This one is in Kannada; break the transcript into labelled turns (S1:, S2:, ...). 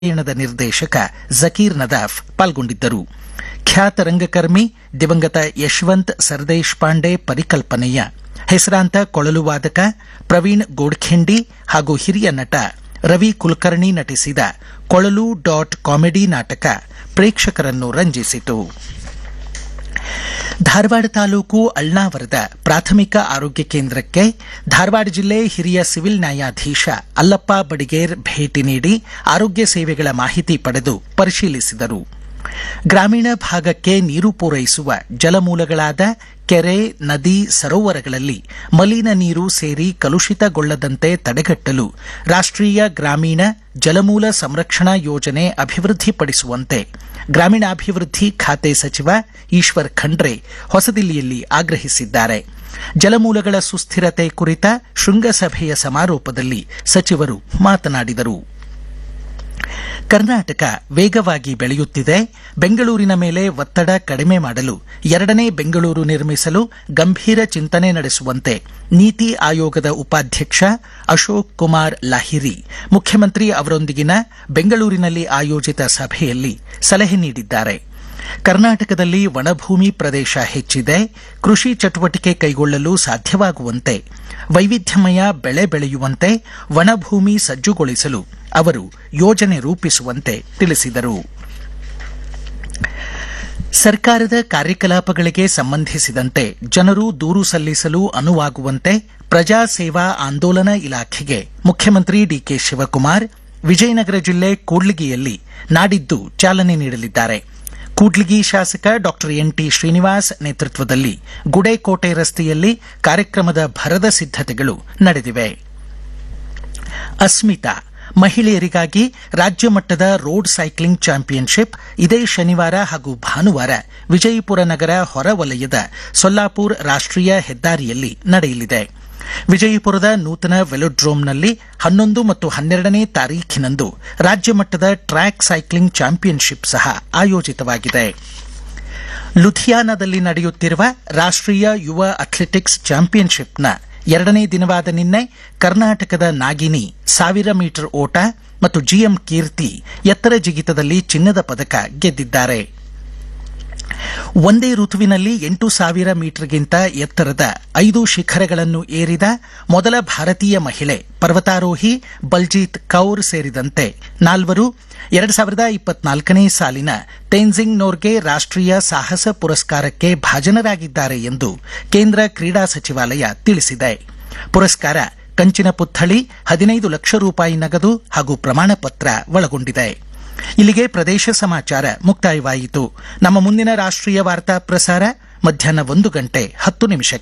S1: ಪಯಣದ ನಿರ್ದೇಶಕ ಜಕೀರ್ ನದಾಫ್ ಪಾಲ್ಗೊಂಡಿದ್ದರು ಖ್ಯಾತ ರಂಗಕರ್ಮಿ ದಿವಂಗತ ಯಶವಂತ್ ಸರ್ದೇಶ್ ಪಾಂಡೆ ಪರಿಕಲ್ಪನೆಯ ಹೆಸರಾಂತ ಕೊಳಲು ವಾದಕ ಪ್ರವೀಣ್ ಗೋಡ್ಖೆಂಡಿ ಹಾಗೂ ಹಿರಿಯ ನಟ ರವಿ ಕುಲಕರ್ಣಿ ನಟಿಸಿದ ಕೊಳಲು ಡಾಟ್ ಕಾಮಿಡಿ ನಾಟಕ ಪ್ರೇಕ್ಷಕರನ್ನು ರಂಜಿಸಿತು ಧಾರವಾಡ ತಾಲೂಕು ಅಳ್ನಾವರದ ಪ್ರಾಥಮಿಕ ಆರೋಗ್ಯ ಕೇಂದ್ರಕ್ಕೆ ಧಾರವಾಡ ಜಿಲ್ಲೆ ಹಿರಿಯ ಸಿವಿಲ್ ನ್ಯಾಯಾಧೀಶ ಅಲ್ಲಪ್ಪ ಬಡಿಗೇರ್ ಭೇಟಿ ನೀಡಿ ಆರೋಗ್ಯ ಸೇವೆಗಳ ಮಾಹಿತಿ ಪಡೆದು ಪರಿಶೀಲಿಸಿದರು ಗ್ರಾಮೀಣ ಭಾಗಕ್ಕೆ ನೀರು ಪೂರೈಸುವ ಜಲಮೂಲಗಳಾದ ಕೆರೆ ನದಿ ಸರೋವರಗಳಲ್ಲಿ ಮಲಿನ ನೀರು ಸೇರಿ ಕಲುಷಿತಗೊಳ್ಳದಂತೆ ತಡೆಗಟ್ಟಲು ರಾಷ್ಟ್ರೀಯ ಗ್ರಾಮೀಣ ಜಲಮೂಲ ಸಂರಕ್ಷಣಾ ಯೋಜನೆ ಅಭಿವೃದ್ಧಿಪಡಿಸುವಂತೆ ಗ್ರಾಮೀಣಾಭಿವೃದ್ಧಿ ಖಾತೆ ಸಚಿವ ಈಶ್ವರ್ ಖಂಡ್ರೆ ಹೊಸದಿಲ್ಲಿಯಲ್ಲಿ ಆಗ್ರಹಿಸಿದ್ದಾರೆ ಜಲಮೂಲಗಳ ಸುಸ್ಥಿರತೆ ಕುರಿತ ಶೃಂಗಸಭೆಯ ಸಮಾರೋಪದಲ್ಲಿ ಸಚಿವರು ಮಾತನಾಡಿದರು ಕರ್ನಾಟಕ ವೇಗವಾಗಿ ಬೆಳೆಯುತ್ತಿದೆ ಬೆಂಗಳೂರಿನ ಮೇಲೆ ಒತ್ತಡ ಕಡಿಮೆ ಮಾಡಲು ಎರಡನೇ ಬೆಂಗಳೂರು ನಿರ್ಮಿಸಲು ಗಂಭೀರ ಚಿಂತನೆ ನಡೆಸುವಂತೆ ನೀತಿ ಆಯೋಗದ ಉಪಾಧ್ಯಕ್ಷ ಅಶೋಕ್ ಕುಮಾರ್ ಲಾಹಿರಿ ಮುಖ್ಯಮಂತ್ರಿ ಅವರೊಂದಿಗಿನ ಬೆಂಗಳೂರಿನಲ್ಲಿ ಆಯೋಜಿತ ಸಭೆಯಲ್ಲಿ ಸಲಹೆ ನೀಡಿದ್ದಾರೆ ಕರ್ನಾಟಕದಲ್ಲಿ ವನಭೂಮಿ ಪ್ರದೇಶ ಹೆಚ್ಚಿದೆ ಕೃಷಿ ಚಟುವಟಿಕೆ ಕೈಗೊಳ್ಳಲು ಸಾಧ್ಯವಾಗುವಂತೆ ವೈವಿಧ್ಯಮಯ ಬೆಳೆ ಬೆಳೆಯುವಂತೆ ವನಭೂಮಿ ಸಜ್ಜುಗೊಳಿಸಲು ಅವರು ಯೋಜನೆ ರೂಪಿಸುವಂತೆ ತಿಳಿಸಿದರು ಸರ್ಕಾರದ ಕಾರ್ಯಕಲಾಪಗಳಿಗೆ ಸಂಬಂಧಿಸಿದಂತೆ ಜನರು ದೂರು ಸಲ್ಲಿಸಲು ಅನುವಾಗುವಂತೆ ಪ್ರಜಾ ಸೇವಾ ಆಂದೋಲನ ಇಲಾಖೆಗೆ ಮುಖ್ಯಮಂತ್ರಿ ಡಿಕೆ ಶಿವಕುಮಾರ್ ವಿಜಯನಗರ ಜಿಲ್ಲೆ ಕೂಡ್ಲಿಗಿಯಲ್ಲಿ ನಾಡಿದ್ದು ಚಾಲನೆ ನೀಡಲಿದ್ದಾರೆ ಕೂಡ್ಲಿಗಿ ಶಾಸಕ ಡಾ ಎನ್ಟಿ ಶ್ರೀನಿವಾಸ್ ನೇತೃತ್ವದಲ್ಲಿ ಗುಡೇಕೋಟೆ ರಸ್ತೆಯಲ್ಲಿ ಕಾರ್ಯಕ್ರಮದ ಭರದ ಸಿದ್ದತೆಗಳು ನಡೆದಿವೆ ಅಸ್ಮಿತಾ ಮಹಿಳೆಯರಿಗಾಗಿ ರಾಜ್ಯ ಮಟ್ಟದ ರೋಡ್ ಸೈಕ್ಲಿಂಗ್ ಚಾಂಪಿಯನ್ಶಿಪ್ ಇದೇ ಶನಿವಾರ ಹಾಗೂ ಭಾನುವಾರ ವಿಜಯಪುರ ನಗರ ಹೊರವಲಯದ ಸೊಲ್ಲಾಪುರ್ ರಾಷ್ಟ್ರೀಯ ಹೆದ್ದಾರಿಯಲ್ಲಿ ನಡೆಯಲಿದೆ ವಿಜಯಪುರದ ನೂತನ ವೆಲೋಡ್ರೋಮ್ನಲ್ಲಿ ಹನ್ನೊಂದು ಮತ್ತು ಹನ್ನೆರಡನೇ ತಾರೀಖಿನಂದು ರಾಜ್ಯ ಮಟ್ಟದ ಟ್ರ್ಯಾಕ್ ಸೈಕ್ಲಿಂಗ್ ಚಾಂಪಿಯನ್ಶಿಪ್ ಸಹ ಆಯೋಜಿತವಾಗಿದೆ ಲುಧಿಯಾನದಲ್ಲಿ ನಡೆಯುತ್ತಿರುವ ರಾಷ್ಟ್ರೀಯ ಯುವ ಅಥ್ಲೆಟಿಕ್ಸ್ ಚಾಂಪಿಯನ್ಶಿಪ್ನ ಎರಡನೇ ದಿನವಾದ ನಿನ್ನೆ ಕರ್ನಾಟಕದ ನಾಗಿನಿ ಸಾವಿರ ಮೀಟರ್ ಓಟ ಮತ್ತು ಜಿಎಂ ಕೀರ್ತಿ ಎತ್ತರ ಜಿಗಿತದಲ್ಲಿ ಚಿನ್ನದ ಪದಕ ಗೆದ್ದಿದ್ದಾರೆ ಒಂದೇ ಋತುವಿನಲ್ಲಿ ಎಂಟು ಸಾವಿರ ಮೀಟರ್ಗಿಂತ ಎತ್ತರದ ಐದು ಶಿಖರಗಳನ್ನು ಏರಿದ ಮೊದಲ ಭಾರತೀಯ ಮಹಿಳೆ ಪರ್ವತಾರೋಹಿ ಬಲ್ಜೀತ್ ಕೌರ್ ಸೇರಿದಂತೆ ನಾಲ್ವರು ಎರಡು ಸಾವಿರದ ಇಪ್ಪತ್ನಾಲ್ಕನೇ ಸಾಲಿನ ತೇನ್ಜಿಂಗ್ ನೋರ್ಗೆ ರಾಷ್ಟ್ರೀಯ ಸಾಹಸ ಪುರಸ್ಕಾರಕ್ಕೆ ಭಾಜನರಾಗಿದ್ದಾರೆ ಎಂದು ಕೇಂದ್ರ ಕ್ರೀಡಾ ಸಚಿವಾಲಯ ತಿಳಿಸಿದೆ ಪುರಸ್ಕಾರ ಕಂಚಿನ ಪುತ್ಥಳಿ ಹದಿನೈದು ಲಕ್ಷ ರೂಪಾಯಿ ನಗದು ಹಾಗೂ ಪ್ರಮಾಣ ಪತ್ರ ಒಳಗೊಂಡಿದೆ ಇಲ್ಲಿಗೆ ಪ್ರದೇಶ ಸಮಾಚಾರ ಮುಕ್ತಾಯವಾಯಿತು ನಮ್ಮ ಮುಂದಿನ ರಾಷ್ಟ್ರೀಯ ವಾರ್ತಾ ಪ್ರಸಾರ ಮಧ್ಯಾಹ್ನ ಒಂದು ಗಂಟೆ ಹತ್ತು ನಿಮಿಷಕ್ಕೆ